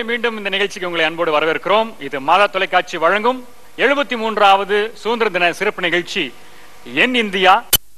மீண்டும் இந்த நிகழ்ச்சிக்கு உங்களை அன்போடு வரவேற்கிறோம் இது மாதா தொலைக்காட்சி வழங்கும் எழுபத்தி மூன்றாவது சுதந்திர தின சிறப்பு நிகழ்ச்சி என் இந்தியா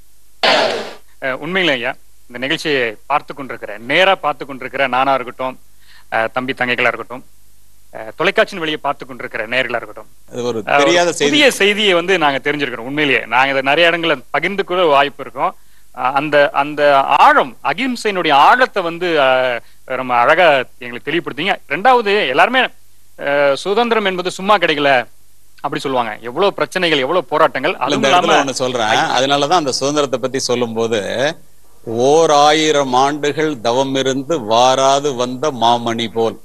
அஹ், உண்மையிலே ஐயா இந்த நிகழ்ச்சியை பார்த்து கொண்டிருக்கிற நேரா பார்த்து கொண்டிருக்கிற நானா இருக்கட்டும் அஹ், தம்பி தங்கைகளா இருக்கட்டும் அஹ், தொலைக்காட்சியின் வெளியே பார்த்து கொண்டிருக்கிற நேர்களா இருக்கட்டும் அது ஒரு அஹ், தெரியாத ஒரு செய்தி புதிய செய்தியை வந்து நாங்க தெரிஞ்சிருக்கிறோம் உண்மையிலேயே நாங்க இதை நிறைய இடங்கள்ல பகிர்ந்து கூட வாய்ப்பு இருக்கும் அஹ், அந்த அந்த ஆழம் அகிம்சையினுடைய ஆழத்தை வந்து அஹ், ரொம்ப அழகா எங்களுக்கு தெளிவுபடுத்தீங்க ரெண்டாவது எல்லாருமே அஹ், சுதந்திரம் என்பது சும்மா கிடைக்கல அப்படி சொல்லுவாங்க எவ்வளவு பிரச்சனைகள் எவ்வளவு போராட்டங்கள் இந்த அதுவும் இடத்துல இல்லாம ஒண்ணு சொல்றேன் அதனாலதான் அந்த சுதந்திரத்தை பத்தி சொல்லும்போது ஓர் ஆயிரம் ஆண்டுகள் தவம் இருந்து வாராது வந்த மாமணி போல்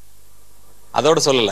அதோட சொல்லல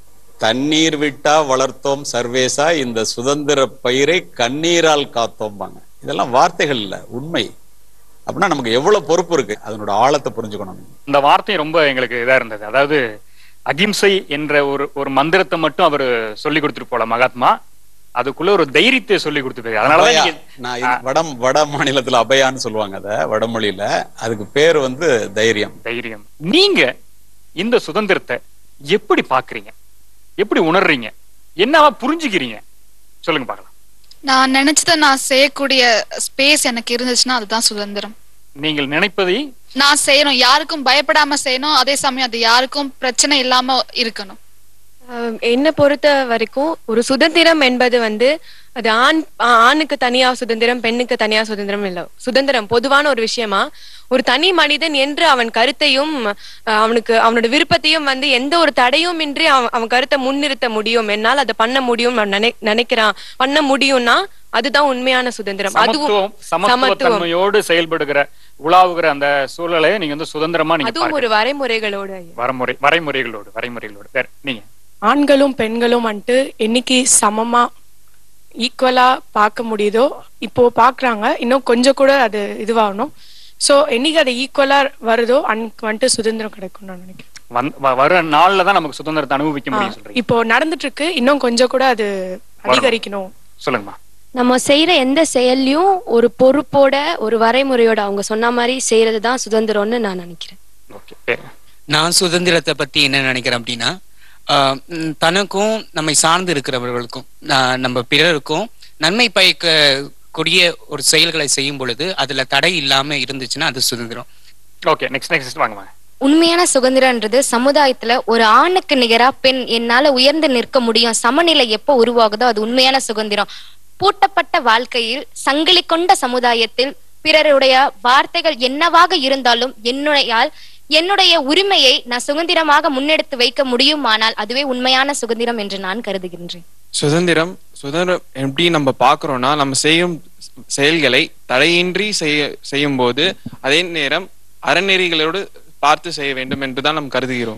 தண்ணீர் விட்டா வளர்த்தோம் சர்வேசா இந்த சுதந்திர பயிரை கண்ணீரால் காத்தோம்பாங்க இதெல்லாம் வார்த்தைகள் இல்ல உண்மை அப்படின்னா நமக்கு எவ்வளவு பொறுப்பு இருக்கு அதனோட ஆழத்தை புரிஞ்சுக்கணும் இந்த வார்த்தை ரொம்ப எங்களுக்கு இதா இருந்தது அதாவது அகிம்சை என்ற ஒரு ஒரு மந்திரத்தை மட்டும் அவர் சொல்லி கொடுத்துட்டு போல மகாத்மா அதுக்குள்ள ஒரு தைரியத்தை சொல்லி கொடுத்துருப்பாரு அதனாலதான் அபயா. நீங்க நான் இது வட வட மாநிலத்துல அபயான்னு சொல்லுவாங்க அத வடமொழியில அதுக்கு பேர் வந்து தைரியம் தைரியம் நீங்க இந்த சுதந்திரத்தை எப்படி பாக்குறீங்க எப்படி உணர்றீங்க என்னவா புரிஞ்சுக்கிறீங்க சொல்லுங்க பார்க்கலாம் நான் நினைச்சதை நான் செய்யக்கூடிய ஸ்பேஸ் எனக்கு இருந்துச்சுன்னா அதுதான் சுதந்திரம் நீங்கள் நினைப்பதை நான் செய்யணும் யாருக்கும் பயப்படாம செய்யணும் அதே சமயம் அது யாருக்கும் பிரச்சனை இல்லாம இருக்கணும் ஆஹ் என்னை பொறுத்த வரைக்கும் ஒரு சுதந்திரம் என்பது வந்து அது ஆண் ஆ- ஆணுக்கு தனியா சுதந்திரம் பெண்ணுக்கு தனியா சுதந்திரம் இல்ல சுதந்திரம் பொதுவான ஒரு விஷயமா ஒரு தனி மனிதன் என்று அவன் கருத்தையும் ஆஹ் அவனுக்கு அவனோட விருப்பத்தையும் வந்து எந்த ஒரு தடையும் இன்றி அவன் அவன் கருத்தை முன்னிறுத்த முடியும் என்னால் அதை பண்ண முடியும் அவன் நினை நினைக்கிறான் பண்ண முடியும்னா அதுதான் உண்மையான சுதந்திரம் சமத்துவம் சமத்துவ தன்மையோடு செயல்படுகிற உலாவுகிற அந்த சூழலை நீங்க வந்து சுதந்திரமா நீங்க அதுவும் ஒரு பார்க்கறீங்க. வரைமுறைகளோட வரமுறை வரைமுறைகளோடு வரைமுறைகளோடு வேற நீங்க ஆண்களும் பெண்களும் வந்துட்டு என்னைக்கு சமமா ஈக்குவலா பார்க்க முடியுதோ இப்போ பாக்குறாங்க இன்னும் கொஞ்சம் கூட அது இதுவாகணும் சோ என்னைக்கு அது ஈக்குவலா வருதோ அன்னைக்கு வந்துட்டு சுதந்திரம் கிடைக்கும் நான் நினைக்கிறேன் வந்- வ- வர நாள்ல தான் நமக்கு சுதந்திரத்தை அனுபவிக்க முடியும் சொல்றீங்க இப்போ நடந்துட்டு இருக்கு இன்னும் கொஞ்சம் கூட அது அதிகரிக்கணும் சொல்லுங்கம்மா நம்ம செய்யற எந்த செயல்லையும் ஒரு பொறுப்போட ஒரு வரைமுறையோட அவங்க சொன்ன மாதிரி செய்யறது தான் சுதந்திரம்னு நான் நினைக்கிறேன் ஓகே நான் சுதந்திரத்தை பத்தி என்ன நினைக்கிறேன் அப்படின்னா ஆஹ் உம் தனக்கும் நம்மை சார்ந்து இருக்கிறவர்களுக்கும் ஆஹ் நம்ம பிறருக்கும் நன்மை பயக்க கூடிய ஒரு செயல்களை செய்யும் பொழுது அதுல தடை இல்லாம இருந்துச்சுன்னா அது சுதந்திரம் ஓகே நெக்ஸ்ட் நெக்ஸ்ட் வாங்க வாங்க உண்மையான சுதந்திரம்ன்றது சமுதாயத்துல ஒரு ஆணுக்கு நிகரா பெண் என்னால உயர்ந்து நிற்க முடியும் சமநிலை எப்போ உருவாகுதோ அது உண்மையான சுதந்திரம் பூட்டப்பட்ட வாழ்க்கையில் சங்கிலி கொண்ட சமுதாயத்தில் பிறருடைய வார்த்தைகள் என்னவாக இருந்தாலும் என்னுடைய என்னுடைய உரிமையை நான் சுதந்திரமாக முன்னெடுத்து வைக்க முடியுமானால் அதுவே உண்மையான சுதந்திரம் என்று நான் கருதுகின்றேன் சுதந்திரம் சுதந்திரம் எப்படி நம்ம பார்க்கறோம்னா நம்ம செய்யும் செயல்களை தடையின்றி செய்ய செய்யும் போது அதே நேரம் அறநெறிகளோடு பார்த்து செய்ய வேண்டும் என்றுதான் நாம் கருதுகிறோம்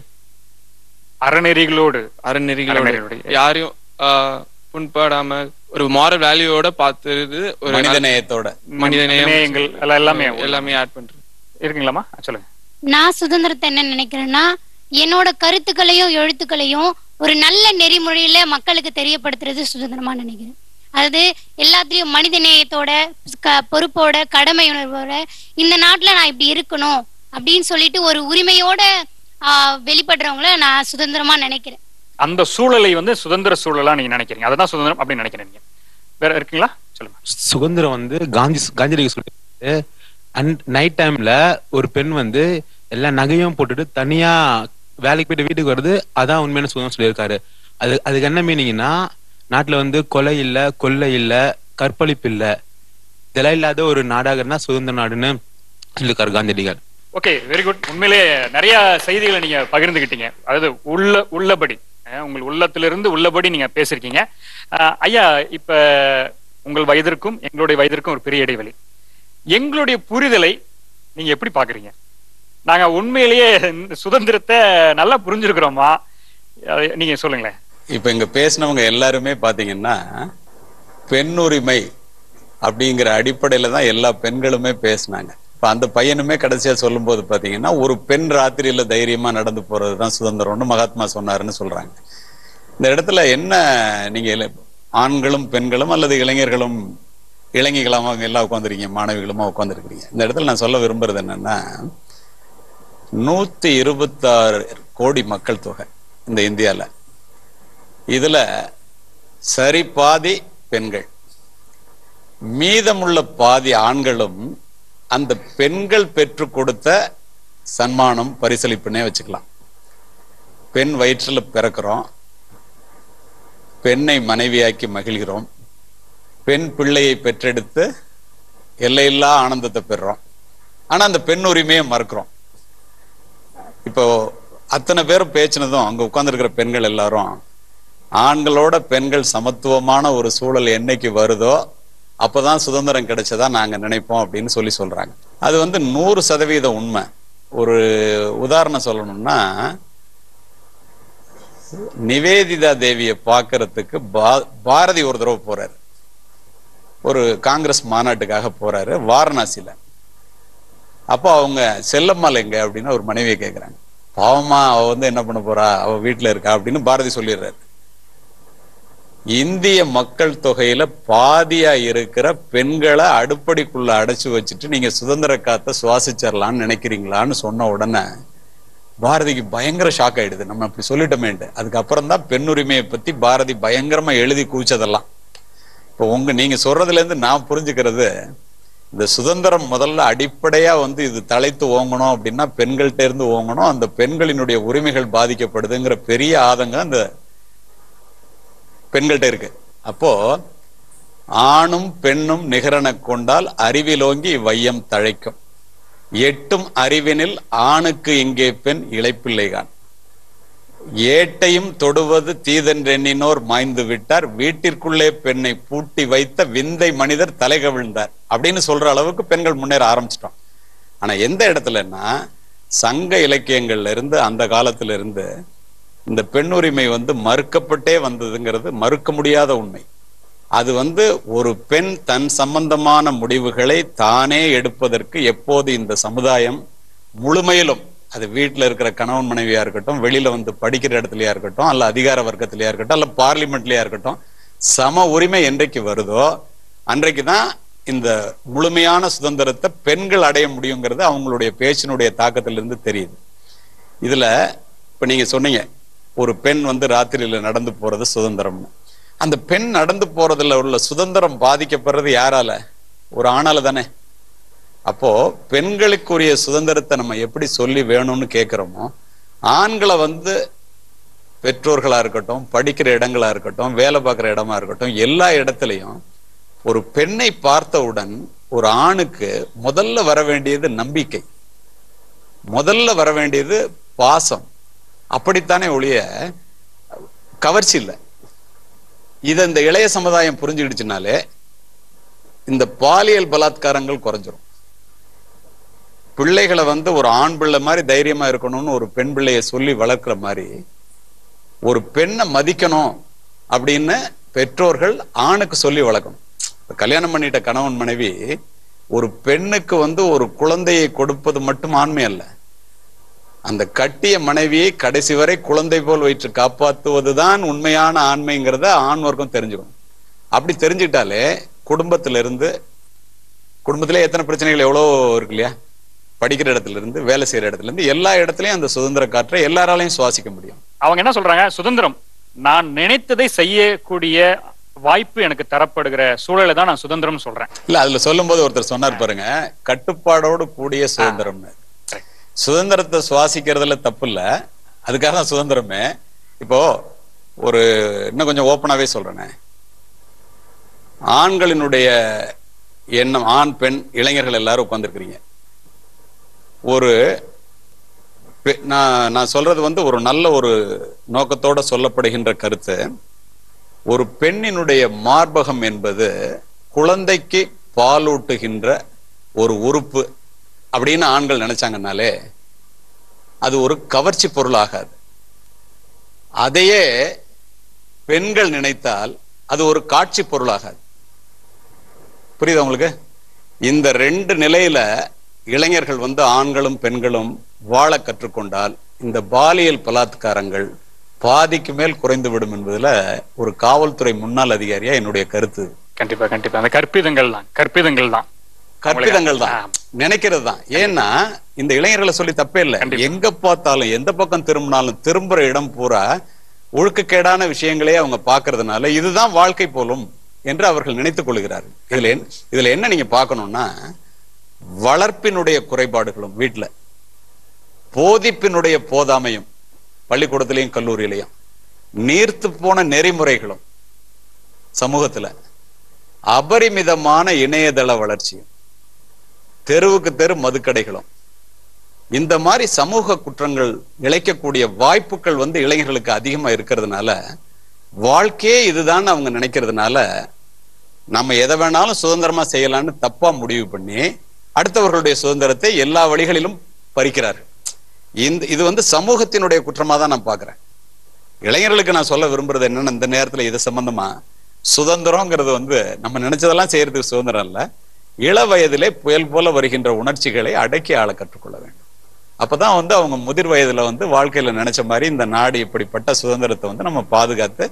அறநெறிகளோடு அறநெறிகளோடு அறநெறிகளோடு. யாரையும் ஆஹ், புண்படாம ஒரு மாரல் வேல்யூவோட பார்த்துறது ஒரு மனித நல்ல- நேயத்தோட மனித நேயம் நேயங்கள் எல்லாம் எல்லாமே எல்லாமே ஆட் பண்றது இருக்குங்களாம்மா சொல்லுங்க நான் சுதந்திரத்தை என்ன நினைக்கிறேன்னா என்னோட கருத்துக்களையும் எழுத்துக்களையும் ஒரு நல்ல நெறிமுறையில மக்களுக்கு தெரியப்படுத்துறது சுதந்திரமா நினைக்கிறேன் அதாவது எல்லாத்துலயும் மனித நேயத்தோட க- பொறுப்போட கடமை உணர்வோட இந்த நாட்டுல நான் இப்படி இருக்கணும் அப்படின்னு சொல்லிட்டு ஒரு உரிமையோட ஆஹ், வெளிப்படுறவங்கள நான் சுதந்திரமா நினைக்கிறேன் அந்த சூழலை வந்து சுதந்திர சூழலா நீங்க நினைக்கிறீங்க அதுதான் சுதந்திரம் அப்படின்னு நினைக்கிறீங்க வேற இருக்குங்களா சொல்லுங்க சுதந்திரம் வந்து காந்தி காந்தியடிகள் சொல்லிட்டு அண்ட் நைட் டைம்ல ஒரு பெண் வந்து எல்லா நகையும் போட்டுட்டு தனியா வேலைக்கு போயிட்டு வீட்டுக்கு வருது அதான் உண்மையான சுதந்திரம் சொல்லியிருக்காரு அது அதுக்கு என்ன மீனிங்னா நாட்டுல வந்து கொலை இல்ல கொள்ளை இல்ல கற்பழிப்பு இல்ல இதெல்லாம் இல்லாத ஒரு நாடாக இருந்தா சுதந்திர நாடுன்னு சொல்லியிருக்காரு காந்தியடிகள் ஓகே வெரி குட் உண்மையிலே நிறைய செய்திகளை நீங்க பகிர்ந்துகிட்டீங்க அதாவது உள்ள உள்ளபடி அஹ், உங்கள் உள்ளத்திலிருந்து உள்ளபடி நீங்க பேசிருக்கீங்க அஹ், ஐயா இப்ப உங்கள் வயதிற்கும் எங்களுடைய வயதிற்கும் ஒரு பெரிய இடைவெளி எங்களுடைய புரிதலை நீங்க எப்படி பாக்குறீங்க நாங்க உண்மையிலேயே இந்த சுதந்திரத்தை நல்லா புரிஞ்சிருக்கிறோமா அதை நீங்க சொல்லுங்களேன் இப்ப இங்க பேசினவங்க எல்லாருமே பாத்தீங்கன்னா பெண் உரிமை அப்படிங்கிற அடிப்படையில தான் எல்லா பெண்களுமே பேசினாங்க இப்ப அந்த பையனுமே கடைசியா சொல்லும்போது பாத்தீங்கன்னா ஒரு பெண் ராத்திரியில தைரியமா நடந்து போறதுதான் சுதந்திரம்னு மகாத்மா சொன்னாருன்னு சொல்றாங்க இந்த இடத்துல என்ன நீங்க இள- ஆண்களும் பெண்களும் அல்லது இளைஞர்களும் இளைஞர்களாம எல்லாம் உட்காந்துருக்கீங்க மாணவிகளுமா உட்காந்துருக்கீங்க இந்த இடத்துல நான் சொல்ல விரும்புறது என்னன்னா நூத்தி இருபத்தாறு கோடி மக்கள் தொகை இந்த இந்தியால இதுல சரி பாதி பெண்கள் மீதமுள்ள பாதி ஆண்களும் அந்த பெண்கள் பெற்றுக் கொடுத்த சன்மானம் பரிசளிப்புனே வச்சுக்கலாம் பெண் வயிற்றுல பிறக்கிறோம் பெண்ணை மனைவியாக்கி மகிழ்கிறோம் பெண் பிள்ளையை பெற்றெடுத்து எல்லையில்லா ஆனந்தத்தை பெறுறோம் ஆனா அந்த பெண் உரிமையை மறுக்கிறோம் இப்போ அத்தனை பேரும் பேச்சினதும் அங்க உட்கார்ந்திருக்கிற பெண்கள் எல்லாரும் ஆண்களோட பெண்கள் சமத்துவமான ஒரு சூழல் என்னைக்கு வருதோ அப்பதான் சுதந்திரம் கிடைச்சதா நாங்க நினைப்போம் அப்படின்னு சொல்லி சொல்றாங்க அது வந்து நூறு சதவீத உண்மை ஒரு உதாரணம் சொல்லணும்னா நிவேதிதா தேவியை பார்க்கறதுக்கு பா- பாரதி ஒரு தடவை போறாரு ஒரு காங்கிரஸ் மாநாட்டுக்காக போறாரு வாரணாசியில அப்போ அவங்க செல்லம்மாள் எங்க அப்படின்னு ஒரு மனைவியை கேக்குறாங்க பாவமா அவ வந்து என்ன பண்ண போறா அவ வீட்டுல இருக்கா அப்படின்னு பாரதி சொல்லிடுறாரு இந்திய மக்கள் தொகையில பாதியா இருக்கிற பெண்களை அடுப்படிக்குள்ள அடைச்சு வச்சுட்டு நீங்க சுதந்திர காத்த சுவாசிச்சிடலாம்னு நினைக்கிறீங்களான்னு சொன்ன உடனே பாரதிக்கு பயங்கர ஷாக் ஆயிடுது நம்ம அப்படி சொல்லிட்டோமேன்ட்டு அதுக்கப்புறம் தான் பெண் உரிமையை பத்தி பாரதி பயங்கரமா எழுதி குவிச்சதெல்லாம் இப்போ உங்க நீங்க சொல்றதுல இருந்து நான் புரிஞ்சுக்கிறது இந்த சுதந்திரம் முதல்ல அடிப்படையா வந்து இது தலைத்து ஓங்கணும் அப்படின்னா பெண்கள்கிட்ட இருந்து ஓங்கணும் அந்த பெண்களினுடைய உரிமைகள் பாதிக்கப்படுதுங்கிற பெரிய ஆதங்கம் அந்த பெண்கள்கிட்ட இருக்கு அப்போ ஆணும் பெண்ணும் நிகரன கொண்டால் அறிவிலோங்கி வையம் தழைக்கும் எட்டும் அறிவினில் ஆணுக்கு இங்கே பெண் இளைப்பிள்ளைகான் ஏட்டையும் தொடுவது தீதென்றெண்ணினோர் மாய்ந்து விட்டார் வீட்டிற்குள்ளே பெண்ணை பூட்டி வைத்த விந்தை மனிதர் தலை கவிழ்ந்தார் அப்படின்னு சொல்ற அளவுக்கு பெண்கள் முன்னேற ஆரம்பிச்சிட்டோம் ஆனா எந்த இடத்துலன்னா சங்க இலக்கியங்கள்ல இருந்து அந்த காலத்துல இருந்து இந்த பெண் உரிமை வந்து மறுக்கப்பட்டே வந்ததுங்கிறது மறுக்க முடியாத உண்மை அது வந்து ஒரு பெண் தன் சம்பந்தமான முடிவுகளை தானே எடுப்பதற்கு எப்போது இந்த சமுதாயம் முழுமையிலும் அது வீட்டுல இருக்கிற கணவன் மனைவியா இருக்கட்டும் வெளியில வந்து படிக்கிற இடத்துலயா இருக்கட்டும் அல்ல அதிகார வர்க்கத்திலயா இருக்கட்டும் அல்ல பார்லிமெண்ட்லயா இருக்கட்டும் சம உரிமை என்றைக்கு வருதோ அன்றைக்கு தான் இந்த முழுமையான சுதந்திரத்தை பெண்கள் அடைய முடியுங்கிறது அவங்களுடைய பேச்சினுடைய தாக்கத்திலிருந்து தெரியுது இதுல இப்ப நீங்க சொன்னீங்க ஒரு பெண் வந்து ராத்திரியில நடந்து போறது சுதந்திரம்னு அந்த பெண் நடந்து போறதுல உள்ள சுதந்திரம் பாதிக்கப்படுறது யாரால ஒரு ஆணால தானே அப்போ பெண்களுக்குரிய சுதந்திரத்தை நம்ம எப்படி சொல்லி வேணும்னு கேட்கிறோமோ ஆண்களை வந்து பெற்றோர்களா இருக்கட்டும் படிக்கிற இடங்களா இருக்கட்டும் வேலை பார்க்குற இடமா இருக்கட்டும் எல்லா இடத்துலையும் ஒரு பெண்ணை பார்த்தவுடன் ஒரு ஆணுக்கு முதல்ல வர வேண்டியது நம்பிக்கை முதல்ல வர வேண்டியது பாசம் அப்படித்தானே ஒழிய கவர்ச்சி இல்லை இதை இந்த இளைய சமுதாயம் புரிஞ்சுக்கிடுச்சுனாலே இந்த பாலியல் பலாத்காரங்கள் குறைஞ்சிரும் பிள்ளைகளை வந்து ஒரு ஆண் பிள்ளை மாதிரி தைரியமா இருக்கணும்னு ஒரு பெண் பிள்ளைய சொல்லி வளர்க்குற மாதிரி ஒரு பெண்ணை மதிக்கணும் அப்படின்னு பெற்றோர்கள் ஆணுக்கு சொல்லி வளர்க்கணும் இப்ப கல்யாணம் பண்ணிட்ட கணவன் மனைவி ஒரு பெண்ணுக்கு வந்து ஒரு குழந்தையை கொடுப்பது மட்டும் ஆண்மை அல்ல அந்த கட்டிய மனைவியை கடைசி வரை குழந்தை போல் வைத்து காப்பாற்றுவதுதான் உண்மையான ஆண்மைங்கிறத ஆண் வர்க்கம் தெரிஞ்சுக்கணும் அப்படி தெரிஞ்சுக்கிட்டாலே குடும்பத்துல இருந்து குடும்பத்திலே எத்தனை பிரச்சனைகள் எவ்வளோ இருக்கு இல்லையா படிக்கிற இடத்துல இருந்து வேலை செய்யற இடத்துல இருந்து எல்லா இடத்துலயும் அந்த சுதந்திர காற்றை எல்லாராலையும் சுவாசிக்க முடியும் அவங்க என்ன சொல்றாங்க சுதந்திரம் நான் நினைத்ததை செய்யக்கூடிய வாய்ப்பு எனக்கு தரப்படுகிற சூழலை தான் நான் சுதந்திரம் சொல்றேன் இல்ல அதுல சொல்லும்போது ஒருத்தர் சொன்னார் பாருங்க கட்டுப்பாடோடு கூடிய சுதந்திரம்னு சுதந்திரத்தை சுவாசிக்கிறதுல தப்பு இல்ல அதுக்காக தான் சுதந்திரமே இப்போ ஒரு இன்னும் கொஞ்சம் ஓப்பனாவே சொல்றேனே ஆண்களினுடைய எண்ணம் ஆண் பெண் இளைஞர்கள் எல்லாரும் உட்கார்ந்துருக்கிறீங்க ஒரு பெ- நான் நான் சொல்றது வந்து ஒரு நல்ல ஒரு நோக்கத்தோட சொல்லப்படுகின்ற கருத்து ஒரு பெண்ணினுடைய மார்பகம் என்பது குழந்தைக்கு பாலூட்டுகின்ற ஒரு உறுப்பு அப்படின்னு ஆண்கள் நினைச்சாங்கன்னாலே அது ஒரு கவர்ச்சி பொருள் ஆகாது அதையே பெண்கள் நினைத்தால் அது ஒரு காட்சி பொருள் ஆகாது புரியுதா உங்களுக்கு இந்த ரெண்டு நிலையில இளைஞர்கள் வந்து ஆண்களும் பெண்களும் வாழ கற்றுக்கொண்டால் இந்த பாலியல் பலாத்காரங்கள் பாதிக்கு மேல் குறைந்து விடும் என்பதுல ஒரு காவல்துறை முன்னாள் அதிகாரியா என்னுடைய கருத்து கண்டிப்பா கண்டிப்பா அந்த கற்பிதங்கள் தான் கற்பிதங்கள் தான் கற்பிதங்கள் தான் நினைக்கிறது தான் ஏன்னா இந்த இளைஞர்களை சொல்லி தப்பே இல்லை எங்க பார்த்தாலும் எந்த பக்கம் திரும்பினாலும் திரும்புற இடம் பூரா ஒழுக்கக்கேடான விஷயங்களே அவங்க பார்க்கறதுனால இதுதான் வாழ்க்கை போலும் என்று அவர்கள் நினைத்துக் கொள்கிறார்கள் இதுல என்ன- இதுல என்ன நீங்க பார்க்கணும்னா வளர்ப்பினுடைய குறைபாடுகளும் வீட்டுல போதிப்பினுடைய போதாமையும் பள்ளிக்கூடத்திலையும் கல்லூரியிலையும் நீர்த்து போன நெறிமுறைகளும் சமூகத்துல அபரிமிதமான இணையதள வளர்ச்சியும் தெருவுக்கு தெரு மதுக்கடைகளும் இந்த மாதிரி சமூக குற்றங்கள் இழைக்கக்கூடிய வாய்ப்புகள் வந்து இளைஞர்களுக்கு அதிகமா இருக்கிறதுனால வாழ்க்கையே இதுதான் அவங்க நினைக்கிறதுனால நம்ம எதை வேணாலும் சுதந்திரமா செய்யலாம்னு தப்பா முடிவு பண்ணி அடுத்தவர்களுடைய சுதந்திரத்தை எல்லா வழிகளிலும் பறிக்கிறார்கள் இந்த இது வந்து சமூகத்தினுடைய குற்றமா தான் நான் பாக்குறேன் இளைஞர்களுக்கு நான் சொல்ல விரும்புறது என்னன்னா இந்த நேரத்துல இது சம்பந்தமா சுதந்திரம்ங்கிறது வந்து நம்ம நினைச்சதெல்லாம் செய்யறதுக்கு சுதந்திரம் இல்ல இள வயதிலே புயல் போல வருகின்ற உணர்ச்சிகளை அடக்கி ஆள கற்றுக்கொள்ள வேண்டும் அப்பதான் வந்து அவங்க முதிர் வயதுல வந்து வாழ்க்கையில நினைச்ச மாதிரி இந்த நாடு இப்படிப்பட்ட சுதந்திரத்தை வந்து நம்ம பாதுகாத்து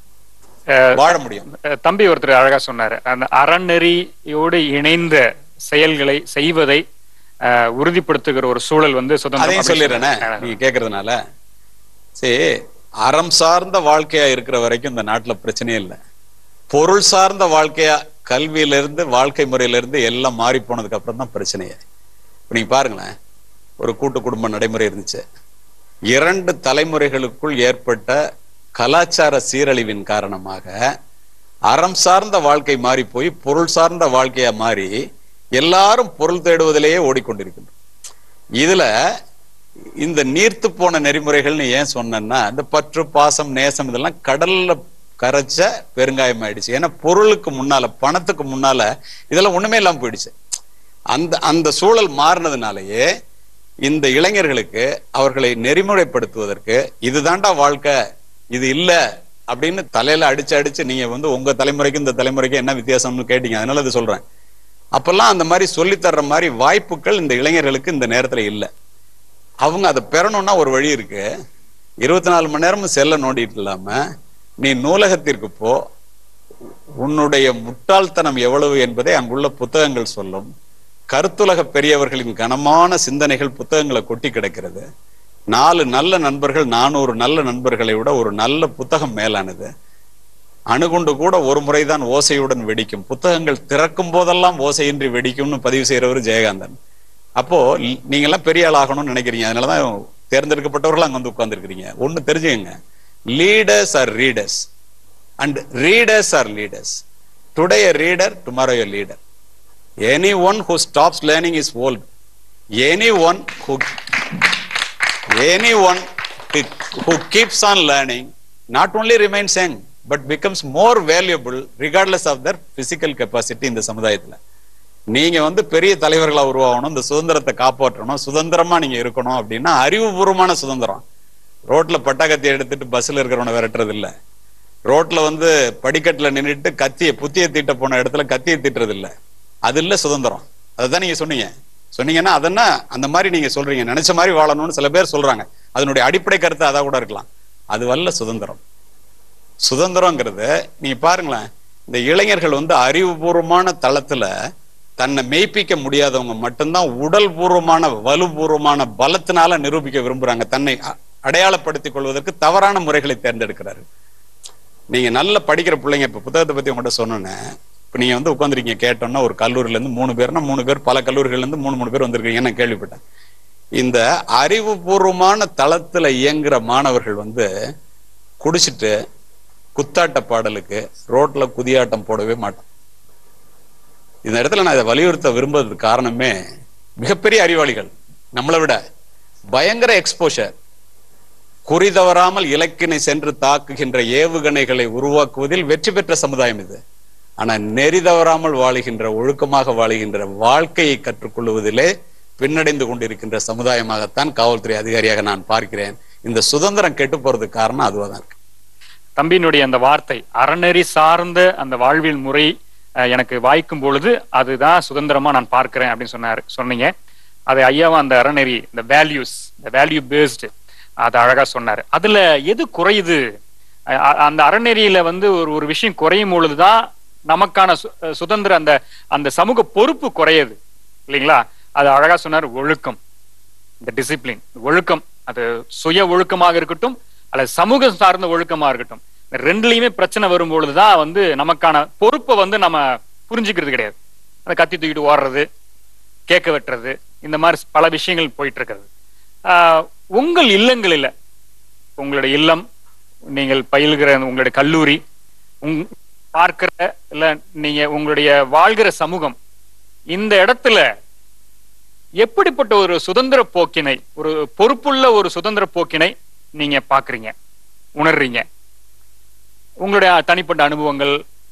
வாழ முடியும் அஹ் தம்பி ஒருத்தர் அழகா சொன்னாரு அந்த அறநெறியோடு இணைந்த செயல்களை செய்வதை அஹ், உறுதிப்படுத்துகிற ஒரு சூழல் வந்து சுதந்திரம் அதையும் அப்படின்னு சொல்லிடுறேனே சொன்னாரு. நீங்க கேக்குறதுனால சரி அறம் சார்ந்த வாழ்க்கையா இருக்கிற வரைக்கும் இந்த நாட்டுல பிரச்சனையே இல்லை பொருள் சார்ந்த வாழ்க்கையா கல்வியில இருந்து வாழ்க்கை முறையில இருந்து எல்லாம் மாறி போனதுக்கு அப்புறம் தான் பிரச்சனையே இப்ப நீங்க பாருங்களேன் ஒரு கூட்டு குடும்ப நடைமுறை இருந்துச்சு இரண்டு தலைமுறைகளுக்குள் ஏற்பட்ட கலாச்சார சீரழிவின் காரணமாக அறம் சார்ந்த வாழ்க்கை மாறி போய் பொருள் சார்ந்த வாழ்க்கையா மாறி எல்லாரும் பொருள் தேடுவதிலேயே ஓடிக்கொண்டிருக்கின்றோம் இதுல இந்த நீர்த்து போன நெறிமுறைகள்னு ஏன் சொன்னேன்னா இந்த பற்று பாசம் நேசம் இதெல்லாம் கடல்ல கரைச்ச பெருங்காயம் ஆயிடுச்சு ஏன்னா பொருளுக்கு முன்னால பணத்துக்கு முன்னால இதெல்லாம் ஒண்ணுமே இல்லாம போயிடுச்சு அந்த அந்த சூழல் மாறினதுனாலயே இந்த இளைஞர்களுக்கு அவர்களை நெறிமுறைப்படுத்துவதற்கு இதுதான்டா வாழ்க்கை இது இல்ல அப்படின்னு தலையில அடிச்சு அடிச்சு நீங்க வந்து உங்க தலைமுறைக்கு இந்த தலைமுறைக்கு என்ன வித்தியாசம்னு கேட்டீங்க அதனால இது சொல்றேன் அப்பெல்லாம் அந்த மாதிரி சொல்லித் தர்ற மாதிரி வாய்ப்புகள் இந்த இளைஞர்களுக்கு இந்த நேரத்துல இல்லை அவங்க அதை பெறணும்னா ஒரு வழி இருக்கு இருபத்தி நாலு மணி நேரமும் செல்ல நோண்டிட்டு இல்லாம நீ நூலகத்திற்கு போ உன்னுடைய முட்டாள்தனம் எவ்வளவு என்பதை அங்குள்ள புத்தகங்கள் சொல்லும் கருத்துலக பெரியவர்களின் கனமான சிந்தனைகள் புத்தகங்களை கொட்டி கிடக்கிறது நாலு நல்ல நண்பர்கள் நானூறு நல்ல நண்பர்களை விட ஒரு நல்ல புத்தகம் மேலானது அணுகுண்டு கூட ஒரு முறைதான் ஓசையுடன் வெடிக்கும் புத்தகங்கள் திறக்கும் போதெல்லாம் ஓசையின்றி வெடிக்கும்னு பதிவு செய்யறவர் ஜெயகாந்தன் அப்போ ல்- நீங்க எல்லாம் பெரிய ஆள் ஆகணும்னு நினைக்கிறீங்க அதனாலதான் தேர்ந்தெடுக்கப்பட்டவர்கள் அங்க வந்து உட்கார்ந்துருக்கிறீங்க ஒண்ணு தெரிஞ்சுக்கங்க leaders are readers and readers are leaders today a reader tomorrow a leader anyone who stops learning is old anyone who anyone who- who keeps on learning not only remains young but becomes more valuable regardless of their physical capacity இந்த சமுதாயத்துல நீங்க வந்து பெரிய தலைவர்களா உருவாகணும் இந்த சுதந்திரத்தை காப்பாற்றணும் சுதந்திரமா நீங்க இருக்கணும் அப்படின்னா அறிவுபூர்வமான சுதந்திரம் ரோட்ல பட்டாக்கத்தி எடுத்துட்டு பஸ்ல இருக்கிறவனை விரட்டுறது இல்ல ரோட்ல வந்து படிக்கட்டுல நின்னுட்டு கத்திய புத்திய தீட்ட போன இடத்துல கத்திய தீட்டுறது இல்ல அது இல்ல சுதந்திரம் அதுதான் நீங்க சொன்னீங்க சொன்னீங்கன்னா அதென்ன அந்த மாதிரி நீங்க சொல்றீங்க நினைச்ச மாதிரி வாழணும்னு சில பேர் சொல்றாங்க அதனுடைய அடிப்படை கருத்து அதா கூட இருக்கலாம் அது வல்ல சுதந்திரம் சுதந்திரங்கிறது நீங்க பாருங்களேன் இந்த இளைஞர்கள் வந்து அறிவுபூர்வமான தளத்துல தன்னை மெய்ப்பிக்க முடியாதவங்க மட்டும்தான் உடல் பூர்வமான வலுபூர்வமான பலத்தினால நிரூபிக்க விரும்புறாங்க தன்னை அ- அடையாளப்படுத்திக் கொள்வதற்கு தவறான முறைகளை தேர்ந்தெடுக்கிறாரு நீங்க நல்ல படிக்கிற பிள்ளைங்க இப்ப புத்தகத்தை பத்தி உங்கள்கிட்ட சொன்னோன்னே இப்ப நீங்க வந்து உட்காந்துருக்கீங்க கேட்டோம்னா ஒரு கல்லூரில இருந்து மூணு பேர்னா மூணு பேர் பல கல்லூரிகள்ல இருந்து மூணு மூணு பேர் வந்திருக்கீங்க நான் கேள்விப்பட்டேன் இந்த அறிவுபூர்வமான தளத்துல இயங்குற மாணவர்கள் வந்து குடிச்சிட்டு குத்தாட்ட பாடலுக்கு ரோட்ல குதியாட்டம் போடவே மாட்டோம் இந்த இடத்துல நான் இதை வலியுறுத்த விரும்புறதுக்கு காரணமே மிகப்பெரிய அறிவாளிகள் நம்மளை விட பயங்கர எக்ஸ்போஷர் குறி தவறாமல் இலக்கினை சென்று தாக்குகின்ற ஏவுகணைகளை உருவாக்குவதில் வெற்றி பெற்ற சமுதாயம் இது ஆனா நெறி தவறாமல் வாழுகின்ற ஒழுக்கமாக வாழுகின்ற வாழ்க்கையை கற்றுக்கொள்வதிலே பின்னடைந்து கொண்டிருக்கின்ற சமுதாயமாகத்தான் காவல்துறை அதிகாரியாக நான் பார்க்கிறேன் இந்த சுதந்திரம் கெட்டு போறதுக்கு காரணம் அதுவாக தான் இருக்கு தம்பியினுடைய அந்த வார்த்தை அறநெறி சார்ந்த அந்த வாழ்வியல் முறை அஹ், எனக்கு வாய்க்கும் பொழுது அதுதான் சுதந்திரமா நான் பார்க்கிறேன் அப்படின்னு சொன்னாரு சொன்னீங்க அது ஐயாவும் அந்த அறநெறி இந்த வேல்யூஸ் இந்த வேல்யூ பேஸ்டு அது அழகா சொன்னாரு அதுல எது குறையுது அஹ், அ- அந்த அறநெறியில வந்து ஒரு ஒரு விஷயம் குறையும் பொழுதுதான் நமக்கான சு- அஹ், சுதந்திர அந்த அந்த சமூக பொறுப்பு குறையுது இல்லைங்களா அது அழகா சொன்னார் ஒழுக்கம் இந்த டிசிப்ளின் ஒழுக்கம் அது சுய ஒழுக்கமாக இருக்கட்டும் அல்லது சமூகம் சார்ந்த ஒழுக்கமா இருக்கட்டும் இந்த ரெண்டுலயுமே பிரச்சனை வரும்பொழுதுதான் வந்து நமக்கான பொறுப்பை வந்து நம்ம புரிஞ்சுக்கிறது கிடையாது அந்த கத்தி தூக்கிட்டு ஓடுறது கேட்க வெட்டுறது இந்த மாதிரி பல விஷயங்கள் போயிட்டு இருக்கிறது ஆஹ் உங்கள் இல்லங்களில் உங்களுடைய இல்லம் நீங்கள் பயில்கிற உங்களுடைய கல்லூரி உங் பார்க்கிற இல்ல நீங்க உங்களுடைய வாழ்கிற சமூகம் இந்த இடத்துல எப்படிப்பட்ட ஒரு சுதந்திர போக்கினை ஒரு பொறுப்புள்ள ஒரு சுதந்திர போக்கினை நீங்க பாக்குறீங்க உணர்றீங்க உங்களுடைய தனிப்பட்ட அனுபவங்கள்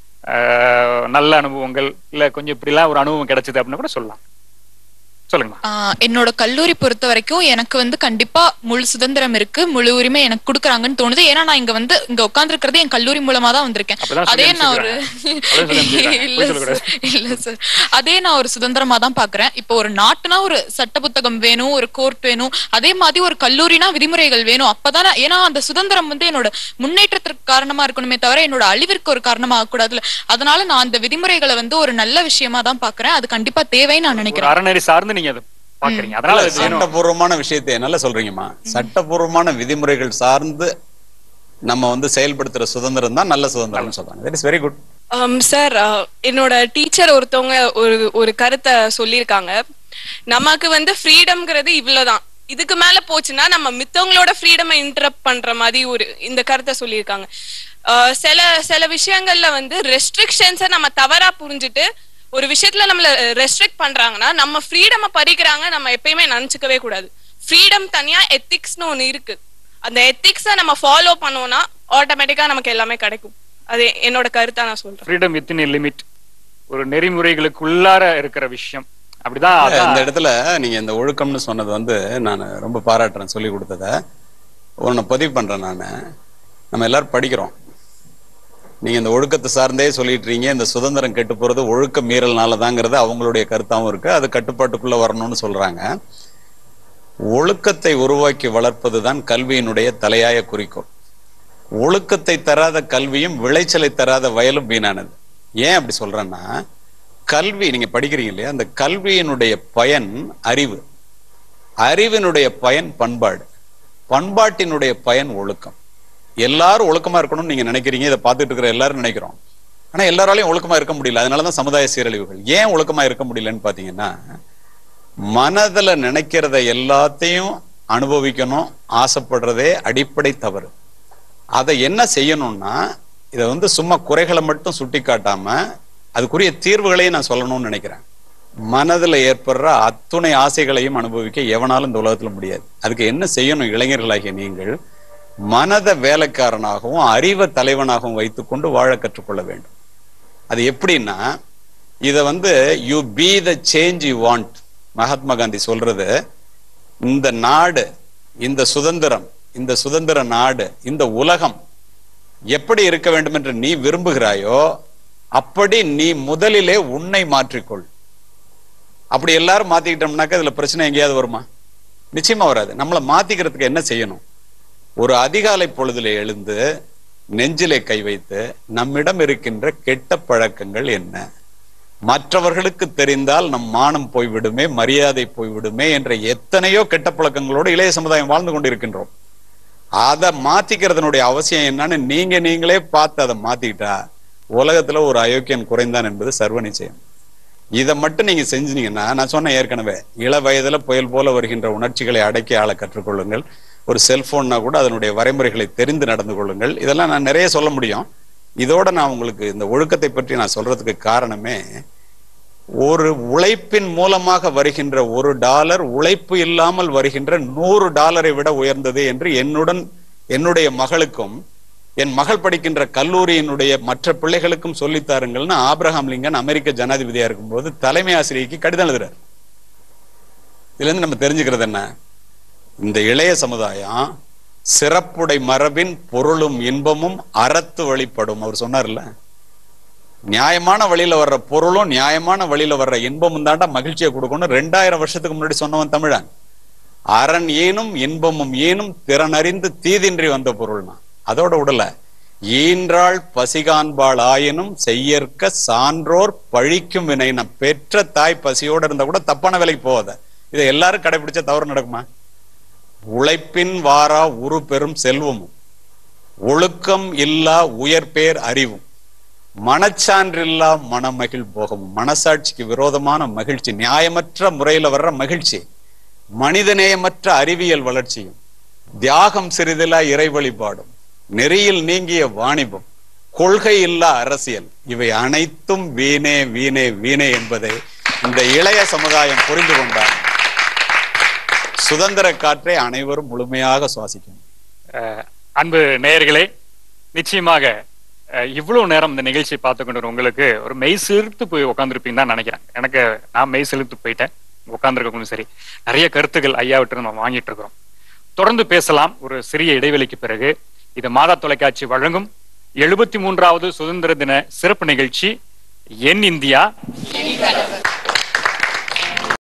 ஆஹ், நல்ல அனுபவங்கள் இல்ல கொஞ்சம் இப்படிலாம் ஒரு அனுபவம் கிடைச்சது அப்படின்னு கூட சொல்லலாம் சொல்லுங்க ஆஹ் என்னோட கல்லூரி பொறுத்த வரைக்கும் எனக்கு வந்து கண்டிப்பா முழு சுதந்திரம் இருக்கு முழு உரிமை எனக்கு கொடுக்குறாங்கன்னு தோணுது ஏன்னா நான் இங்க வந்து இங்க உட்கார்ந்துருக்கிறது என் கல்லூரி மூலமா தான் வந்திருக்கேன் அப்பதான் சொல்லி அதே நான் ஒரு அனுப்பிச்சிருக்காங்க. அப்பதான் சொல்லி அனுப்பிச்சிருக்காங்க. இல்ல பொய் சொல்லக்கூடாது. சார் இல்ல சார் அதே நான் ஒரு சுதந்திரமா தான் பாக்குறேன் இப்போ ஒரு நாட்டுனா ஒரு சட்ட புத்தகம் வேணும் ஒரு கோர்ட் வேணும் அதே மாதிரி ஒரு கல்லூரினா விதிமுறைகள் வேணும் அப்பதான் நான்- ஏன்னா அந்த சுதந்திரம் வந்து என்னோட முன்னேற்றத்திற்கு காரணமா இருக்கணுமே தவிர என்னோட அழிவிற்கு ஒரு காரணமா ஆகக்கூடாதுல அதனால நான் அந்த விதிமுறைகளை வந்து ஒரு நல்ல விஷயமா தான் பாக்குறேன் அது கண்டிப்பா தேவைன்னு நான் ஒரு நினைக்கிறேன் அறநெறி சார்ந்து நீங்க அதை பாக்குறீங்க அதனால அது வேணும் சட்டபூர்வமான விஷயத்தை நல்லா சொல்றீங்கம்மா சட்டபூர்வமான விதிமுறைகள் சார்ந்து நம்ம வந்து செயல்படுத்துற சுதந்திரம் தான் நல்ல சுதந்திரம் சொல்றாங்க that is very good sir என்னோட டீச்சர் ஒருத்தவங்க ஒரு ஒரு கருத்தை சொல்லியிருக்காங்க நமக்கு வந்து ஃப்ரீடம்ங்கிறது இவ்வளவுதான் இதுக்கு மேல போச்சுன்னா நம்ம மித்தவங்களோட ஃப்ரீடமை இன்டரப்ட் பண்ற மாதிரி ஒரு இந்த கருத்தை சொல்லியிருக்காங்க அஹ், சில சில விஷயங்கள்ல வந்து ரெஸ்ட்ரிக்ஷன்ஸை நம்ம தவறா புரிஞ்சுட்டு ஒரு விஷயத்துல நம்மள ரெஸ்ட்ரிக்ட் பண்றாங்கன்னா நம்ம ஃப்ரீடமை பறிக்கிறாங்க நம்ம எப்பயுமே நினைச்சுக்கவே கூடாது ஃப்ரீடம் தனியா எத்திக்ஸ்னு ஒண்ணு இருக்கு அந்த எத்திக்ஸை நம்ம ஃபாலோ பண்ணோம்னா ஆட்டோமேட்டிக்கா நமக்கு எல்லாமே கிடைக்கும் அது என்னோட கருத்தா நான் சொல்றேன் ஃப்ரீடம் வித்தின் லிமிட் ஒரு நெறிமுறைகளுக்குள்ளார இருக்கிற விஷயம் அப்படிதான் இந்த அதான் இடத்துல நீங்க இந்த ஒழுக்கம்னு சொன்னது வந்து நான் ரொம்ப பாராட்டுறேன் சொல்லி கொடுத்தத ஒன்னு பதிவு பண்றேன் நான் நம்ம எல்லாரும் படிக்கிறோம் நீங்க இந்த ஒழுக்கத்தை சார்ந்தே சொல்லிட்டு இருக்கீங்க இந்த சுதந்திரம் கெட்டு போறது ஒழுக்க மீறல்னாலதாங்கிறது அவங்களுடைய கருத்தாவும் இருக்கு அது கட்டுப்பாட்டுக்குள்ள வரணும்னு சொல்றாங்க ஒழுக்கத்தை உருவாக்கி வளர்ப்பதுதான் கல்வியினுடைய தலையாய குறிக்கோள் ஒழுக்கத்தை தராத கல்வியும் விளைச்சலை தராத வயலும் வீணானது ஏன் அப்படி சொல்றேன்னா கல்வி நீங்க படிக்கிறீங்க இல்லையா அந்த கல்வியினுடைய பயன் அறிவு அறிவினுடைய பயன் பண்பாடு பண்பாட்டினுடைய பயன் ஒழுக்கம் எல்லாரும் ஒழுக்கமா இருக்கணும்னு நீங்க நினைக்கிறீங்க இதை பார்த்துட்டு இருக்கிற எல்லாரும் நினைக்கிறோம் ஆனா எல்லாராலையும் ஒழுக்கமா இருக்க முடியல அதனாலதான் சமுதாய சீரழிவுகள் ஏன் ஒழுக்கமா இருக்க முடியலன்னு பாத்தீங்கன்னா மனதுல நினைக்கிறத எல்லாத்தையும் அனுபவிக்கணும் ஆசைப்படுறதே அடிப்படை தவறு அதை என்ன செய்யணும்னா இதை வந்து சும்மா குறைகளை மட்டும் சுட்டி காட்டாம அதுக்குரிய தீர்வுகளையும் நான் சொல்லணும்னு நினைக்கிறேன் மனதுல ஏற்படுற அத்துணை ஆசைகளையும் அனுபவிக்க எவனாலும் இந்த உலகத்துல முடியாது அதுக்கு என்ன செய்யணும் இளைஞர்களாகிய நீங்கள் மனத வேலைக்காரனாகவும் அறிவை தலைவனாகவும் வைத்துக்கொண்டு வாழ கற்றுக்கொள்ள வேண்டும் அது எப்படின்னா இத வந்து you be the change you want Mahatma Gandhi சொல்றது இந்த நாடு இந்த சுதந்திரம் இந்த சுதந்திர நாடு இந்த உலகம் எப்படி இருக்க வேண்டும் என்று நீ விரும்புகிறாயோ அப்படி நீ முதலிலே உன்னை மாற்றிக்கொள் அப்படி எல்லாரும் மாத்திக்கிட்டோம்னாக்க இதுல பிரச்சனை எங்கேயாவது வருமா நிச்சயமா வராது நம்மளை மாத்திக்கிறதுக்கு என்ன செய்யணும் ஒரு அதிகாலை பொழுதுல எழுந்து நெஞ்சிலே கை வைத்து நம்மிடம் இருக்கின்ற கெட்ட பழக்கங்கள் என்ன மற்றவர்களுக்கு தெரிந்தால் நம் மானம் போய்விடுமே மரியாதை போய்விடுமே என்ற எத்தனையோ கெட்ட பழக்கங்களோடு இளைய சமுதாயம் வாழ்ந்து கொண்டிருக்கின்றோம் அதை மாத்திக்கிறதுனுடைய அவசியம் என்னன்னு நீங்க நீங்களே பார்த்து அதை மாத்திக்கிட்டா உலகத்துல ஒரு அயோக்கியன் குறைந்தான் என்பது சர்வ நிச்சயம் இதை மட்டும் நீங்க செஞ்சீங்கன்னா நான் சொன்னேன் ஏற்கனவே இள வயதுல புயல் போல வருகின்ற உணர்ச்சிகளை அடக்கி ஆள கற்றுக்கொள்ளுங்கள் ஒரு செல்போன்னா கூட அதனுடைய வரைமுறைகளை தெரிந்து நடந்து கொள்ளுங்கள் இதெல்லாம் நான் நிறைய சொல்ல முடியும் இதோட நான் உங்களுக்கு இந்த ஒழுக்கத்தை பற்றி நான் சொல்றதுக்கு காரணமே ஒரு உழைப்பின் மூலமாக வருகின்ற ஒரு டாலர் உழைப்பு இல்லாமல் வருகின்ற நூறு டாலரை விட உயர்ந்தது என்று என்னுடன் என்னுடைய மகளுக்கும் என் மகள் படிக்கின்ற கல்லூரியினுடைய மற்ற பிள்ளைகளுக்கும் சொல்லித் தாருங்கள்னு ஆபிரகாம் லிங்கன் அமெரிக்க ஜனாதிபதியா இருக்கும்போது தலைமை ஆசிரியைக்கு கடிதம் எழுதுறார் இதுல இருந்து நம்ம தெரிஞ்சுக்கிறது என்ன இந்த இளைய சமுதாயம் சிறப்புடை மரபின் பொருளும் இன்பமும் அறத்து வழிபடும் அவர் சொன்னார்ல நியாயமான வழியில வர்ற பொருளும் நியாயமான வழியில வர்ற இன்பமும் தாண்டா மகிழ்ச்சியை கொடுக்கணும் ரெண்டாயிரம் வருஷத்துக்கு முன்னாடி சொன்னவன் தமிழன் அரண் ஏனும் இன்பமும் ஏனும் திறனறிந்து தீதின்றி வந்த பொருள்னா அதோட விடல ஈன்றாள் பசிகாண்பாள் ஆயினும் செய்யற்க சான்றோர் பழிக்கும் வினைன பெற்ற தாய் பசியோட இருந்தா கூட தப்பான வேலைக்கு போகாத இதை எல்லாரும் கடைபிடிச்சா தவறு நடக்குமா உழைப்பின் வாரா உரு பெரும் செல்வமும் ஒழுக்கம் இல்லா உயர்பேர் அறிவும் மனச்சான்றில்லா மனமகிழ் போகமும் மனசாட்சிக்கு விரோதமான மகிழ்ச்சி நியாயமற்ற முறையில வர்ற மகிழ்ச்சி மனிதநேயமற்ற அறிவியல் வளர்ச்சியும் தியாகம் சிறிதிலா இறை வழிபாடும் நெறியில் நீங்கிய வாணிபம் கொள்கை இல்லா அரசியல் இவை அனைத்தும் வீணே வீணே வீணே என்பதை இந்த இளைய சமுதாயம் புரிந்து கொண்டார் சுதந்திர காற்றை அனைவரும் முழுமையாக சுவாசிக்கணும் அஹ், அன்பு நேயர்களே நிச்சயமாக அஹ், இவ்வளவு நேரம் இந்த நிகழ்ச்சியை பார்த்து கொண்டு உங்களுக்கு ஒரு மெய் சிலிர்த்து போய் உட்காந்துருப்பீங்கன்னு தான் நினைக்கிறேன் எனக்கு நான் மெய் சிலிர்த்து போயிட்டேன் உட்காந்துருக்கவங்களும் சரி நிறைய கருத்துக்கள் ஐயா விட்டு நம்ம வாங்கிட்டு இருக்கிறோம் தொடர்ந்து பேசலாம் ஒரு சிறிய இடைவெளிக்கு பிறகு இது மாதா தொலைக்காட்சி வழங்கும் எழுபத்தி மூன்றாவது சுதந்திர தின சிறப்பு நிகழ்ச்சி என் இந்தியா